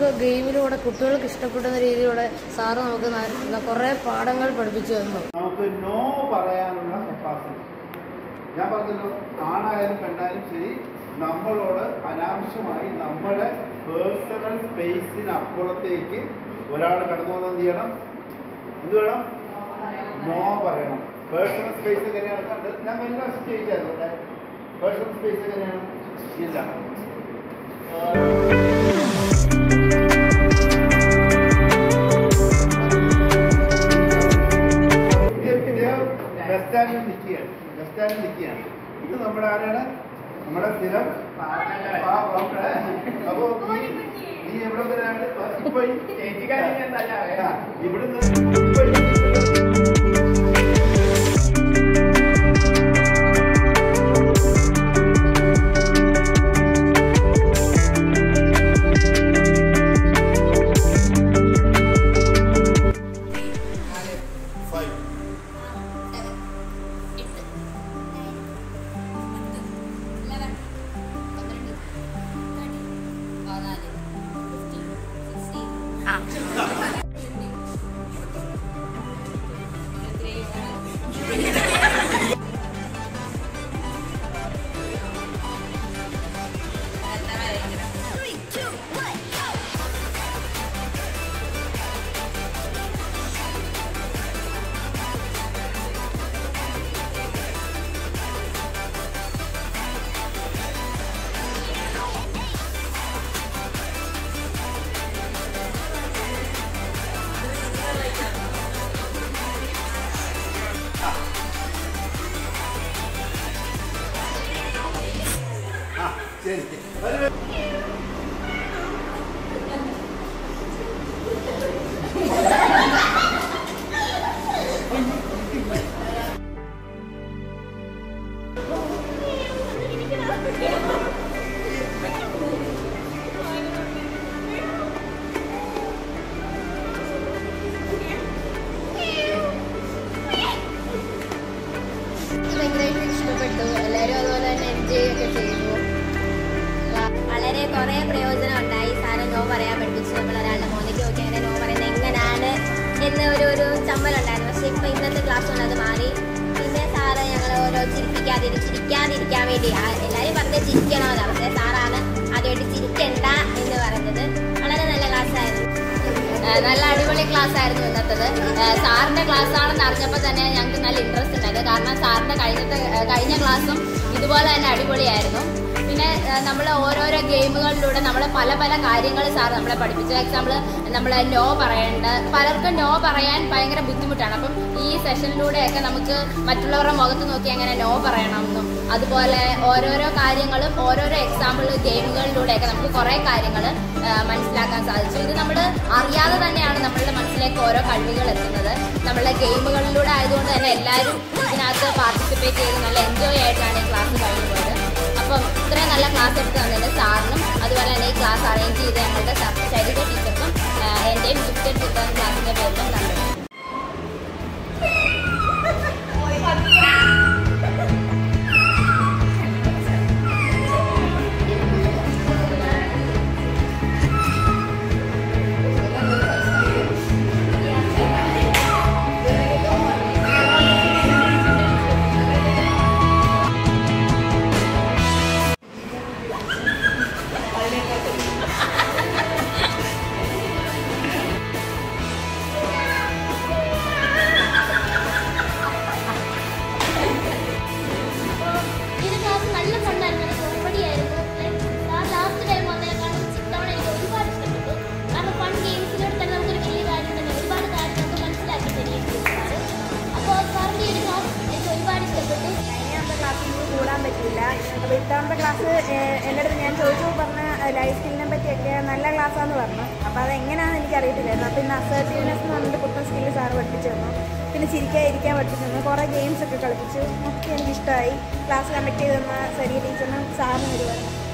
ഗെയിമിലൂടെ കുട്ടികൾക്ക് ഇഷ്ടപ്പെടുന്ന രീതിയിലൂടെ സാറ് നമുക്ക് ന- കുറേ പാഠങ്ങൾ പഠിപ്പിച്ചു തന്നു നമുക്ക് നോ പറയാനുള്ള കപ്പാസിറ്റി ഞാൻ പറഞ്ഞല്ലോ ആണായാലും പെണ്ണായാലും ശരി നമ്മളോട് അനാവശ്യമായി നമ്മുടെ പേഴ്സണൽ സ്പേസിനപ്പുറത്തേക്ക് ഒരാൾ കടന്നു വന്ന് എന്ത് ചെയ്യണം എന്ത് വേണം നോ പറയണം പേഴ്സണൽ സ്പേസ് എങ്ങനെയാണ് കണ്ട് ഞാൻ എല്ലാ സ്റ്റേജായിരുന്നു ഇവിടെ പേഴ്സണൽ സ്പേസ് എങ്ങനെയാണ് ഇല്ല ബസ് സ്റ്റാൻഡിൽ നിൽക്കുകയാണ് ബസ് സ്റ്റാൻഡിൽ നിൽക്കുകയാണ് ഇത് നമ്മുടെ ആരാണ് നമ്മുടെ സ്ഥിരം ആ, ഡോക്ടറെ. അപ്പോ നീ നീ എവിടെ വരെയാണ് ഇപ്പൊ ഈ- ആ, ഇവിടുന്ന് ഇപ്പൊ ഈ- ആ ശരി ഒരു ഭയങ്കരമായിട്ട് ഇഷ്ടപ്പെട്ടു എല്ലാവരും അതുപോലെ തന്നെ എൻജോയ് ഒക്കെ ചെയ്തു വളരെ കുറെ പ്രയോജനം ഉണ്ടായി സാറ് നോ പറയാൻ പഠിപ്പിച്ചു നമ്മൾ ഒരാളുടെ മോനിക്ക് നോക്കി അങ്ങനെ നോ പറയുന്നത് എങ്ങനെയാണ് എന്ന് ഒരു ഒരു ചമ്മലുണ്ടായിരുന്നു പക്ഷെ ഇപ്പൊ ഇന്നത്തെ ക്ലാസ് കൊണ്ട് അത് മാറി പിന്നെ സാറ് ഞങ്ങൾ ഓരോ ചിരിപ്പിക്കാതിരി ചിരിക്കാതിരിക്കാൻ വേണ്ടി ആ- എല്ലാവരും പറഞ്ഞത് ചിരിക്കണമെന്നാണ് പക്ഷേ സാറാണ് ആദ്യമായിട്ട് ചിരിക്കണ്ട എന്ന് പറഞ്ഞത് വളരെ നല്ല ക്ലാസ് ആയിരുന്നു ഏഹ് നല്ല അടിപൊളി ക്ലാസ് ആയിരുന്നു ഇന്നത്തത് ഏഹ് സാറിന്റെ ക്ലാസ് ആണെന്ന് അറിഞ്ഞപ്പോൾ തന്നെ ഞങ്ങൾക്ക് നല്ല ഇൻട്രസ്റ്റ് ഉണ്ടായത് കാരണം സാറിന്റെ കഴിഞ്ഞത്തെ ഏഹ് കഴിഞ്ഞ ക്ലാസ്സും ഇതുപോലെ തന്നെ അടിപൊളിയായിരുന്നു പിന്നെ നമ്മൾ ഓരോരോ ഗെയിമുകളിലൂടെ നമ്മൾ പല പല കാര്യങ്ങൾ സാർ നമ്മളെ പഠിപ്പിച്ചു എക്സാമ്പിൾ നമ്മൾ നോ പറയേണ്ട പലർക്കും നോ പറയാൻ ഭയങ്കര ബുദ്ധിമുട്ടാണ് അപ്പം ഈ സെഷനിലൂടെയൊക്കെ നമുക്ക് മറ്റുള്ളവരുടെ മുഖത്ത് നോക്കി എങ്ങനെ നോ പറയണമെന്നും അതുപോലെ ഓരോരോ കാര്യങ്ങളും ഓരോരോ എക്സാമ്പിൾ ഗെയിമുകളിലൂടെയൊക്കെ നമുക്ക് കുറേ കാര്യങ്ങൾ മനസ്സിലാക്കാൻ സാധിച്ചു ഇത് നമ്മൾ അറിയാതെ തന്നെയാണ് നമ്മളുടെ മനസ്സിലേക്ക് ഓരോ കഴിവുകൾ എത്തുന്നത് നമ്മളുടെ ഗെയിമുകളിലൂടെ ആയതുകൊണ്ട് തന്നെ എല്ലാവരും ഇതിനകത്ത് പാർട്ടിസിപ്പേറ്റ് ചെയ്ത് നല്ല എൻജോയ് ആയിട്ടാണ് ഈ ക്ലാസ് കഴിഞ്ഞു പോയത് അപ്പം ഇത്രയും നല്ല ക്ലാസ് എടുത്ത് തന്നതിന് സാറിനും അതുപോലെ തന്നെ ഈ ക്ലാസ് അറേഞ്ച് ചെയ്ത ഞങ്ങളുടെ ശരീര ടീച്ചർക്കും എൻ്റെയും ഗിഫ്റ്റഡ് ചിത്രം ക്ലാസിൻ്റെ പേരിലും നന്ദി ഈ ക്ലാസ് നല്ല ഫണ്ടായിരുന്നു നല്ല കോമഡി ആയിരുന്നു ലാസ്റ്റ് ടൈം വന്നേക്കാളും ഇത്തവണ എനിക്ക് ഒരുപാട് ഇഷ്ടപ്പെട്ടു കാരണം ഫൺ ഗെയിംസിലൂടെ തന്നെ നമുക്കൊരു വലിയ കാര്യം തന്നെ ഒരുപാട് കാര്യം നമുക്ക് മനസ്സിലാക്കി തരികയും അപ്പോൾ സാറിൻ്റെ ഈ ഒരു ക്ലാസ് എനിക്ക് ഒരുപാട് ഇഷ്ടപ്പെട്ടു കഴിഞ്ഞാമത്തെ ക്ലാസ്സിൽ എനിക്ക് കൂടാൻ പറ്റില്ല അപ്പോൾ ഇത്തവണത്തെ ക്ലാസ് എൻ്റെ അടുത്ത് ഞാൻ ചോദിച്ചു പറഞ്ഞ ലൈഫ് സ്കില്ലിനെ പറ്റിയൊക്കെ നല്ല ക്ലാസ്സാന്ന് പറഞ്ഞു അപ്പോൾ അത് എങ്ങനെയാണെന്ന് എനിക്കറിയത്തില്ലായിരുന്നു അപ്പോൾ ഇന്ന് അസേർട്ടീവ്നെസ് എന്ന് പറഞ്ഞിട്ട് പുത്തൻ സ്കില്ല് സാറ് പഠിപ്പിച്ചു തന്നു പിന്നെ ചിരിക്കാൻ ഇരിക്കാൻ പഠിപ്പിച്ചു തന്നു കുറേ ഗെയിംസ് ഒക്കെ കളിപ്പിച്ചു ഒക്കെ എനിക്കിഷ്ടമായി ക്ലാസ് കണ്ടക്ട് ചെയ്ത് തന്ന സരിയ ടീച്ചറിനും സാറിനും ഒരുപാട്